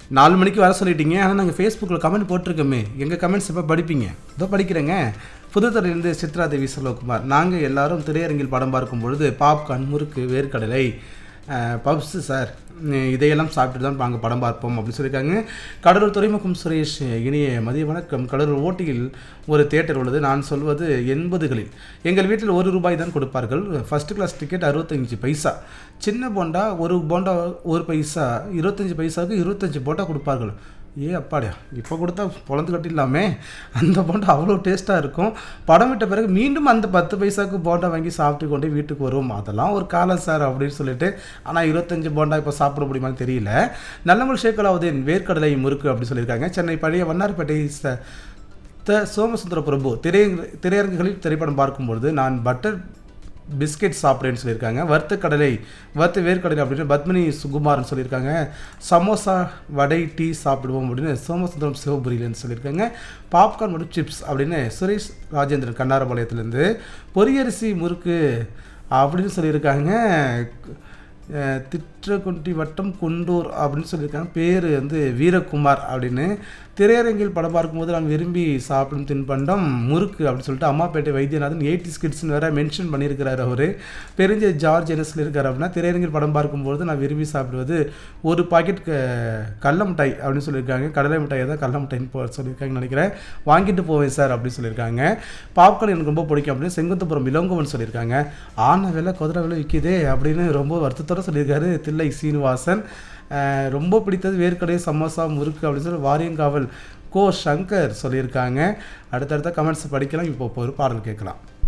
நாலு மணிக்கு வர சொல்லிட்டீங்க ஆனால் நாங்கள் ஃபேஸ்புக்கில் கமெண்ட் போட்டிருக்கோமே எங்கள் கமெண்ட்ஸ் எப்போ படிப்பீங்க இதோ படிக்கிறேங்க புதுத்துறையிலிருந்து சித்ரா தேவி செல்வகுமார் நாங்கள் எல்லாரும் திரையரங்கில் படம் பார்க்கும் பொழுது பாப்கார்ன் முறுக்கு வேர்க்கடலை பப்ஸு சார் உம், இதையெல்லாம் சாப்பிட்டு தான் நாங்கள் படம் பார்ப்போம் அப்படின்னு சொல்லியிருக்காங்க கடலூர் துறைமுகம் சுரேஷ் இனிய மதிய வணக்கம் கடலூர் ஓட்டியில் ஒரு தியேட்டர் உள்ளது நான் சொல்வது எண்பதுகளில் எங்கள் வீட்டில் ஒரு ரூபாய் தான் கொடுப்பார்கள் ஃபர்ஸ்ட் கிளாஸ் டிக்கெட் அறுபத்தஞ்சு பைசா சின்ன போண்டா ஒரு போண்டா ஒரு பைசா இருபத்தஞ்சி பைசாவுக்கு இருபத்தஞ்சி போண்டா கொடுப்பார்கள் ஏ அப்பாடியா இப்போ கொடுத்தா பொழந்து கட்டிடலாமே அந்த போண்டா அவ்வளோ டேஸ்ட்டாக இருக்கும் படம் விட்ட பிறகு மீண்டும் அந்த பத்து பைசாவுக்கு போண்டா வாங்கி சாப்பிட்டு கொண்டு வீட்டுக்கு வரும் அதெல்லாம் ஒரு காலம் சார் அப்படின்னு சொல்லிட்டு ஆனால் இருபத்தஞ்சு போண்டா இப்போ சாப்பிட முடியுமான்னு தெரியல நல்லமல் ஷேக் அலாவுதீன் வேர்க்கடலை முறுக்கு அப்படின்னு சொல்லியிருக்காங்க சென்னை பழைய வண்ணார்பேட்டை ச த சோமசுந்தர பிரபு திரையரங்கு திரையரங்குகளில் திரைப்படம் பார்க்கும்பொழுது நான் பட்டர் பிஸ்கெட் சாப்பிட்றேன்னு சொல்லியிருக்காங்க வறுத்த கடலை வறுத்த வேர்க்கடலை அப்படின்னு பத்மினி சுகுமார்னு சொல்லியிருக்காங்க சமோசா வடை டீ சாப்பிடுவோம் அப்படின்னு சோமசுந்தரம் சிவபுரியிலன்னு சொல்லியிருக்காங்க பாப்கார்ன் மற்றும் சிப்ஸ் அப்படின்னு சுரேஷ் ராஜேந்திரன் கண்ணாரபாளையத்துலேருந்து பொரியரிசி முறுக்கு அப்படின்னு சொல்லியிருக்காங்க அஹ் திற்றக்குண்டி வட்டம் குண்டூர் அப்படின்னு சொல்லியிருக்காங்க பேர் வந்து வீரகுமார் அப்படின்னு திரையரங்கில் படம் பார்க்கும்போது நான் விரும்பி சாப்பிடும் தின்பண்டம் முறுக்கு அப்படின்னு சொல்லிட்டு அம்மாப்பேட்டை வைத்தியநாதன் எயிட்டி ஸ்கிட்ஸ்னு வேற மென்ஷன் பண்ணியிருக்கிறார் அவர் பெருஞ்ச ஜார்ஜ் என்ன சொல்லியிருக்காரு அப்படின்னா திரையரங்கில் படம் பார்க்கும்போது நான் விரும்பி சாப்பிடுவது ஒரு பாக்கெட் க கடல மிட்டாய் அப்படின்னு சொல்லியிருக்காங்க கடலை மிட்டாய் தான் கடல மிட்டாய்னு போ சொல்லியிருக்காங்கன்னு நினைக்கிறேன் வாங்கிட்டு போவேன் சார் அப்படின்னு சொல்லியிருக்காங்க பாப்கார்ன் எனக்கு ரொம்ப பிடிக்கும் அப்படின்னு செங்குந்தபுரம் இளங்கோவன் சொல்லியிருக்காங்க ஆன விலை குதிரை விலை விற்கிதே அப்படின்னு ரொம்ப வருத்தத்தோட சொல்லியிருக்காரு தில்லை சீனிவாசன் அஹ் ரொம்ப பிடித்தது வேர்க்கடை சமோசா முறுக்கு அப்படின்னு சொல்லி வாரியங்காவல் கோ சங்கர் சொல்லியிருக்காங்க அடுத்தடுத்த கமெண்ட்ஸ் படிக்கலாம் இப்போ ஒரு பாடல் கேட்கலாம்